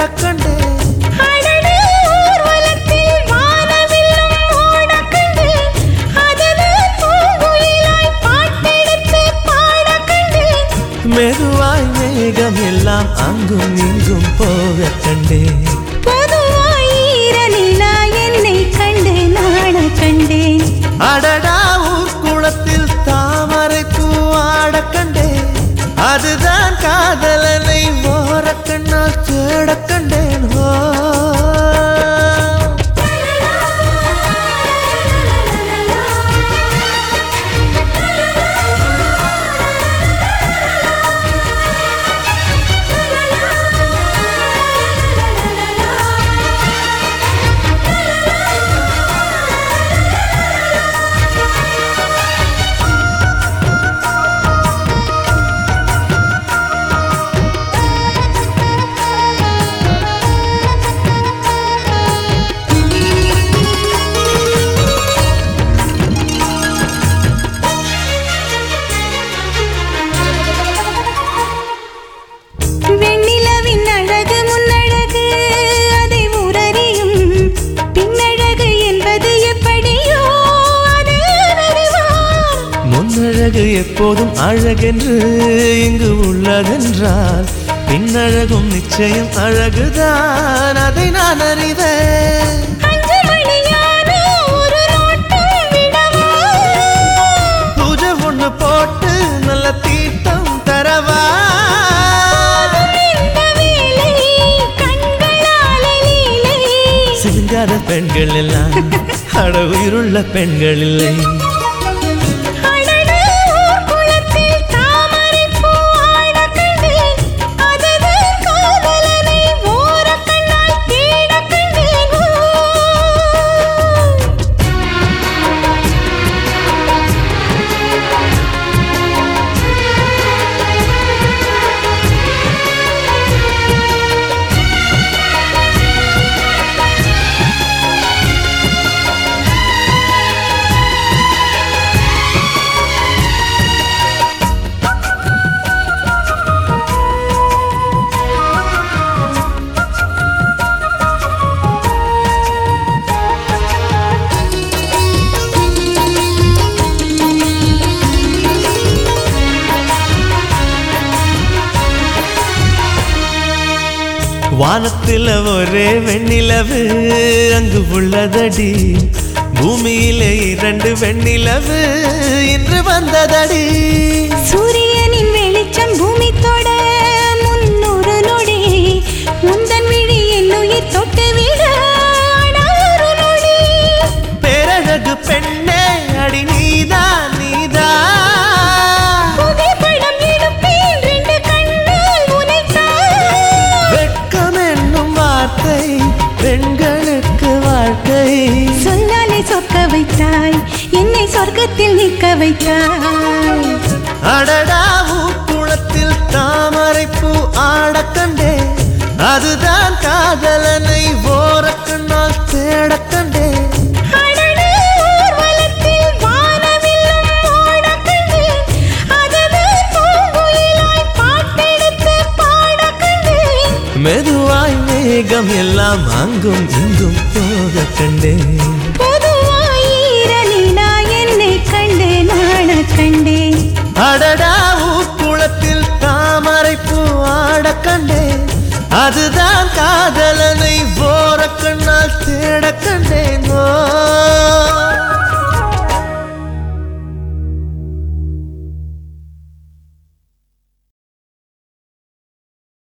கண்டேன் அடடே ஊர்வலத்தில் வானவில்லும் ஓடக் கண்டேன். அதுதான் பூங்குயிலாய் பாட்டெடுத்து பாடக் கண்டேன். மெதுவாய் மேகம் எல்லாம் அங்கும் இங்கும் போக கண்டேன் பொதுவாய் ஈர நிலா என்னை கண்டு நாணக் கண்டேன் அடடா ஊர் குளத்தில் தாமரை பூவாட கண்டேன் அதுதான் காதலனை ஓர கண்ணால் தேட கண்டேன் ஓ வெண்ணிலவின் அழகு முன்னழகு அதை உரறியும் பின்னழகு என்பது எப்படியோ அது அறிவார் முன்னழகு எப்போதும் அழகென்று இங்கு உள்ளதென்றால் பின்னழகும் நிச்சயம் அழகுதான் அதை நான் அறிவேன் அஞ்சு மணியான ஒரு நோட்டம் விடவா பூஜை ஒண்ணு போட்டு நல்ல தீட்டம் தரவா இந்த வேலை கண்களால் லீலை சிங்கார பெண்கள் எல்லாம் அட உயிருள்ள பெண்கள் இல்லை அடடே ஊர் குளத்தில் தாமரைப் பூ ஆடக் கண்டேன். அதுதான் காதலனை ஓரக் கண்ணால் தேடக் கண்டேன். ஓ. வானத்துல ஒரே வெண்ணிலவு அங்கு உள்ளதடி பூமியிலே இரண்டு வெண்ணிலவு இன்று வந்ததடி சூரியனின் வெளிச்சம் பூமி தொட முன்னூறு நொடி முந்தன் விழி என் உயிர் தொட்டு விட அடாறு நொடி பேரழகு பெண்ணே அடி நீதான் நீதான் புகைப்படம் எடுப்பேன் ரெண்டு கண்ணால் உனைத்தான் வெட்கம் என்னும் வார்த்தை பெண்களுக்கு வாழ்க்கை சொல்லாலே சொக்க வைத்தாய் என்னை சொர்க்கத்தில் நிற்க வைத்தாய் அடடா குளத்தில் தாமரை பூ ஆடக் கண்டேன் அதுதான் காதலனை ஓரக்கண்ணால் தேடக் கண்டேன் அடடே ஊர்வலத்தில் வானவில்லும் ஓடக் கண்டேன். அதுதான் பூங்குயிலாய் பாட்டெடுத்து பாடக் கண்டேன். மெதுவாய் மேகம் எல்லாம் அங்கும் இங்கும் போக கண்டேன் பொதுவாய் ஈர நிலா என்னை கண்டு நாணக் கண்டேன் அடடா குளத்தில் தாமரை பூ ஆடக் கண்டேன் அதுதான் காதலனை ஓரக்கண்ணால் தேடக் கண்டேன் ஓ